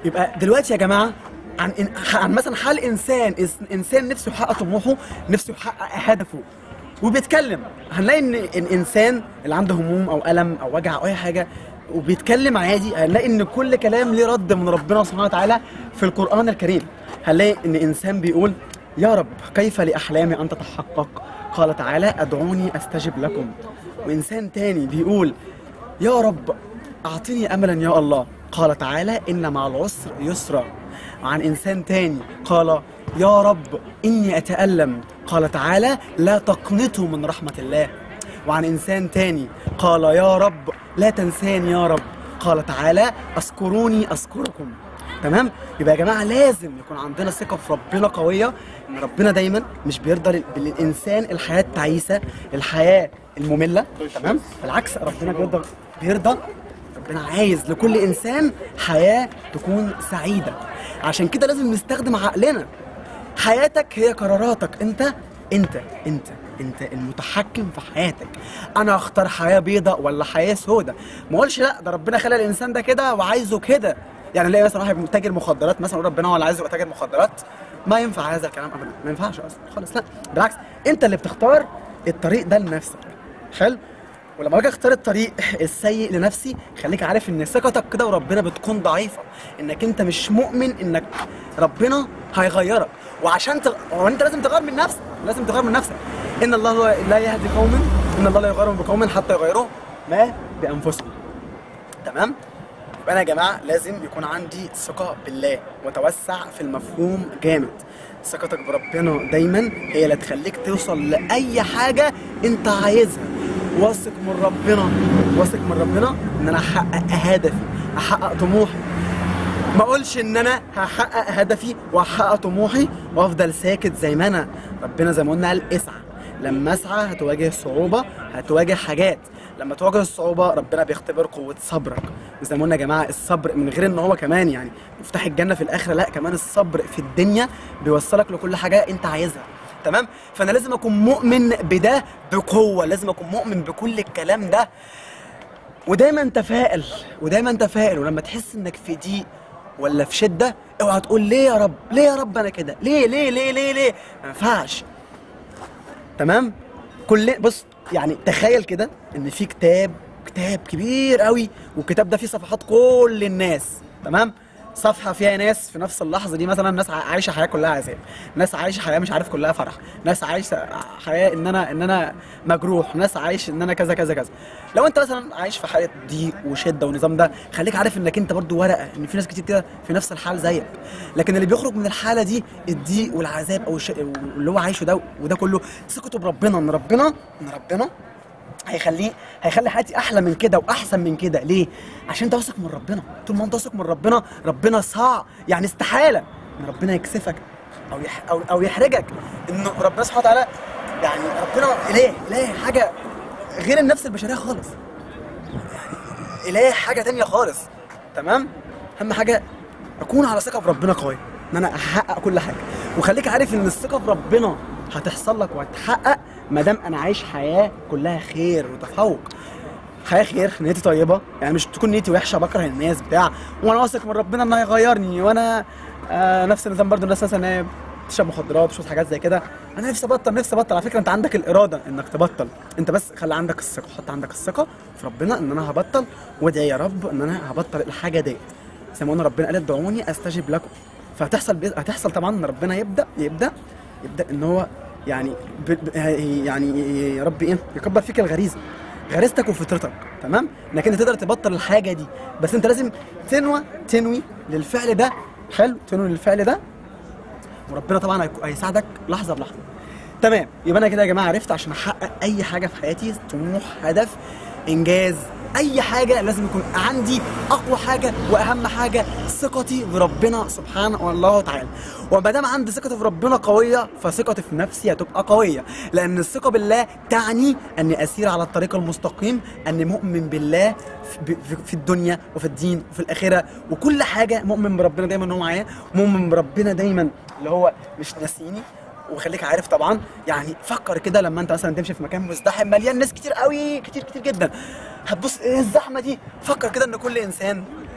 يبقى دلوقتي يا جماعه عن إن- عن مثلا حال انسان إس- انسان نفسه يحقق طموحه نفسه يحقق هدفه وبيتكلم هنلاقي ان الانسان اللي عنده هموم او الم او وجع او اي حاجه وبيتكلم عادي هنلاقي ان كل كلام ليه رد من ربنا سبحانه وتعالى في القران الكريم هنلاقي ان انسان بيقول يا رب كيف لاحلامي ان تتحقق قال تعالى ادعوني استجب لكم وانسان تاني بيقول يا رب أعطني أملا يا الله قال تعالى إن مع العسر يسرا عن إنسان تاني قال يا رب إني أتألم قال تعالى لا تقنطوا من رحمة الله وعن إنسان تاني قال يا رب لا تنساني يا رب قال تعالى أذكروني أذكركم تمام يبقى يا جماعه لازم يكون عندنا ثقه في ربنا قويه ان ربنا دايما مش بيرضى لل- للانسان الحياه التعيسه الحياه الممله تمام بالعكس ربنا بيرضى بيرضى ربنا عايز لكل انسان حياه تكون سعيده عشان كده لازم نستخدم عقلنا حياتك هي قراراتك انت انت انت انت المتحكم في حياتك انا اختار حياه بيضاء ولا حياه سوداء ما اقولش لا ده ربنا خلق الانسان ده كده وعايزه كده يعني نلاقي مثلا واحد تاجر مخدرات مثلا يقول ربنا هو اللي عايزه يبقى تاجر مخدرات ما ينفع هذا الكلام ابدا ما ينفعش اصلا خالص لا بالعكس انت اللي بتختار الطريق ده لنفسك حلو ولما باجي اختار الطريق السيء لنفسي خليك عارف ان ثقتك كده وربنا بتكون ضعيفه انك انت مش مؤمن انك ربنا هيغيرك وعشان تغ... وانت لازم تغير من نفسك لازم تغير من نفسك ان الله لا يهدي قوم ان الله لا يغير بقوم حتى يغيروا ما بانفسهم تمام يبقى انا يا جماعه لازم يكون عندي ثقه بالله وتوسع في المفهوم جامد ثقتك بربنا دايما هي اللي تخليك توصل لاي حاجه انت عايزها واثق من ربنا واثق من ربنا ان انا احقق هدفي احقق طموحي ما اقولش ان انا هحقق هدفي واحقق طموحي وافضل ساكت زي ما انا ربنا زي ما قلنا قال اسعى لما اسعى هتواجه صعوبه هتواجه حاجات لما تواجه الصعوبه ربنا بيختبر قوه صبرك وزي ما قلنا يا جماعه الصبر من غير ان هو كمان يعني مفتاح الجنه في الاخره لا كمان الصبر في الدنيا بيوصلك لكل حاجه انت عايزها تمام فانا لازم اكون مؤمن بده بقوه لازم اكون مؤمن بكل الكلام ده ودايما تفائل ودايما تفائل ولما تحس انك في ضيق ولا في شده اوعى تقول ليه يا رب ليه يا رب انا كده ليه ليه ليه ليه ليه ما ينفعش تمام كل بص يعني تخيل كده ان في كتاب كتاب كبير قوي والكتاب ده فيه صفحات كل الناس تمام صفحه فيها ناس في نفس اللحظه دي مثلا ناس ع- عايشه حياه كلها عذاب ناس عايشه حياه مش عارف كلها فرح ناس عايشه حياه ان انا ان انا مجروح ناس عايش ان انا كذا كذا كذا لو انت مثلا عايش في حاله ضيق وشده والنظام ده خليك عارف انك انت برضو ورقه ان في ناس كتير كده في نفس الحال زيك لكن اللي بيخرج من الحاله دي الضيق والعذاب او الش... اللي هو عايشه ده وده كله ثقته بربنا ان ربنا ان ربنا هيخليه هيخلي حياتي احلى من كده واحسن من كده ليه عشان انت واثق من ربنا طول ما انت واثق من ربنا ربنا صعب يعني استحاله ان ربنا يكسفك او يح او, أو يحرجك انه ربنا سبحانه وتعالى يعني ربنا اله اله حاجه غير النفس البشريه خالص اله حاجه تانية خالص تمام اهم حاجه اكون على ثقه في ربنا قوي ان انا احقق كل حاجه وخليك عارف ان الثقه في ربنا هتحصل لك وهتحقق ما دام انا عايش حياه كلها خير وتفوق حياه خير نيتي طيبه يعني مش تكون نيتي وحشه بكره الناس بتاع وانا واثق من ربنا انه هيغيرني وانا آه نفس النظام برضو الناس مثلا إيه بتشرب مخدرات بتشرب حاجات زي كده انا نفسي ابطل نفسي ابطل على فكره انت عندك الاراده انك تبطل انت بس خلي عندك الثقه حط عندك الثقه في ربنا ان انا هبطل وادعي يا رب ان انا هبطل الحاجه ديت زي ما قلنا ربنا قال ادعوني استجب لكم فهتحصل بي... هتحصل طبعا ان ربنا يبدا يبدا يبدا ان هو يعني ب... ب... يعني يا رب ايه يكبر فيك الغريزه غريزتك وفطرتك تمام انك انت تقدر تبطل الحاجه دي بس انت لازم تنوى تنوي للفعل ده حلو تنوي للفعل ده وربنا طبعا هيك- هيساعدك لحظه بلحظه تمام يبقى انا كده يا جماعه عرفت عشان احقق اي حاجه في حياتي طموح هدف انجاز اي حاجه لازم يكون عندي اقوى حاجه واهم حاجه ثقتي بربنا سبحانه والله تعالى وما دام عندي ثقتي في ربنا قويه فثقتي في نفسي هتبقى قويه لان الثقه بالله تعني اني اسير على الطريق المستقيم اني مؤمن بالله في- في- في الدنيا وفي الدين وفي الاخره وكل حاجه مؤمن بربنا دايما ان هو معايا مؤمن بربنا دايما اللي هو مش ناسيني وخليك عارف طبعا يعني فكر كده لما انت مثلا تمشي في مكان مزدحم مليان ناس كتير قوي كتير كتير جدا هتبص ايه الزحمه دي فكر كده ان كل انسان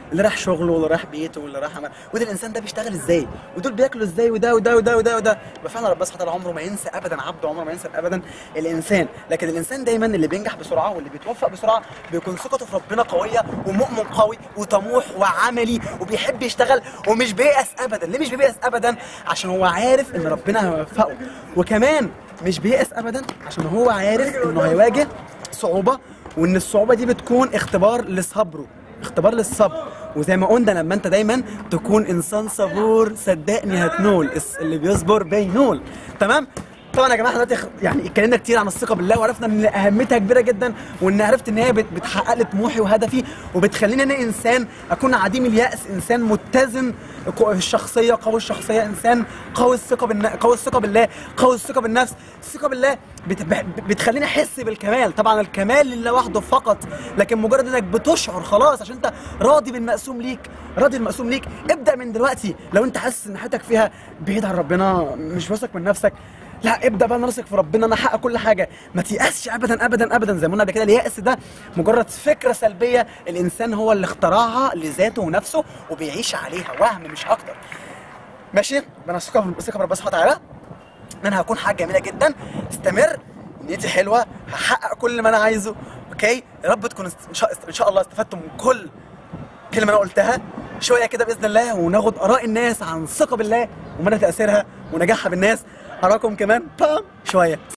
اللي راح شغله واللي راح بيته واللي راح عمل وده الانسان ده بيشتغل ازاي ودول بياكلوا ازاي وده وده وده وده وده يبقى فعلا ربنا سبحانه وتعالى عمره ما ينسى ابدا عبده عمره ما ينسى ابدا الانسان لكن الانسان دايما اللي بينجح بسرعه واللي بيتوفق بسرعه بيكون ثقته في ربنا قويه ومؤمن قوي وطموح وعملي وبيحب يشتغل ومش بييأس ابدا ليه مش بييأس ابدا عشان هو عارف ان ربنا هيوفقه وكمان مش بييأس ابدا عشان هو عارف انه هيواجه صعوبه وان الصعوبه دي بتكون اختبار لصبره اختبار للصبر وزي ما قلنا لما انت دايما تكون انسان صبور صدقني هتنول الس- اللي بيصبر بينول تمام طبعا يا جماعه احنا دلوقتي خ- يعني اتكلمنا كتير عن الثقه بالله وعرفنا ان اهميتها كبيره جدا وان عرفت ان هي بت- بتحقق لي طموحي وهدفي وبتخليني انا انسان اكون عديم الياس انسان متزن قو- الشخصيه قوي الشخصيه انسان قوي الثقه بالن... قوي الثقه بالله قوي الثقه بالنفس الثقه بالله بت... ب- بتخليني احس بالكمال طبعا الكمال لله وحده فقط لكن مجرد انك بتشعر خلاص عشان انت راضي بالمقسوم ليك راضي بالمقسوم ليك ابدا من دلوقتي لو انت حاسس ان حياتك فيها بعيد عن ربنا مش واثق من نفسك لا ابدا بقى نثق في ربنا انا احقق كل حاجه ما تيأسش ابدا ابدا ابدا زي ما قلنا قبل كده اليأس ده مجرد فكره سلبيه الانسان هو اللي اخترعها لذاته ونفسه وبيعيش عليها وهم مش اكتر ماشي انا ثقه ثقه في ربنا سبحانه وتعالى ان انا هكون حاجه جميله جدا استمر نيتي حلوه هحقق كل ما انا عايزه اوكي يا رب تكون است... ان شاء ان شاء الله استفدتم من كل كلمه انا قلتها شويه كده باذن الله وناخد اراء الناس عن الثقه بالله ومدى تاثيرها ونجاحها بالناس اراكم كمان بام شويه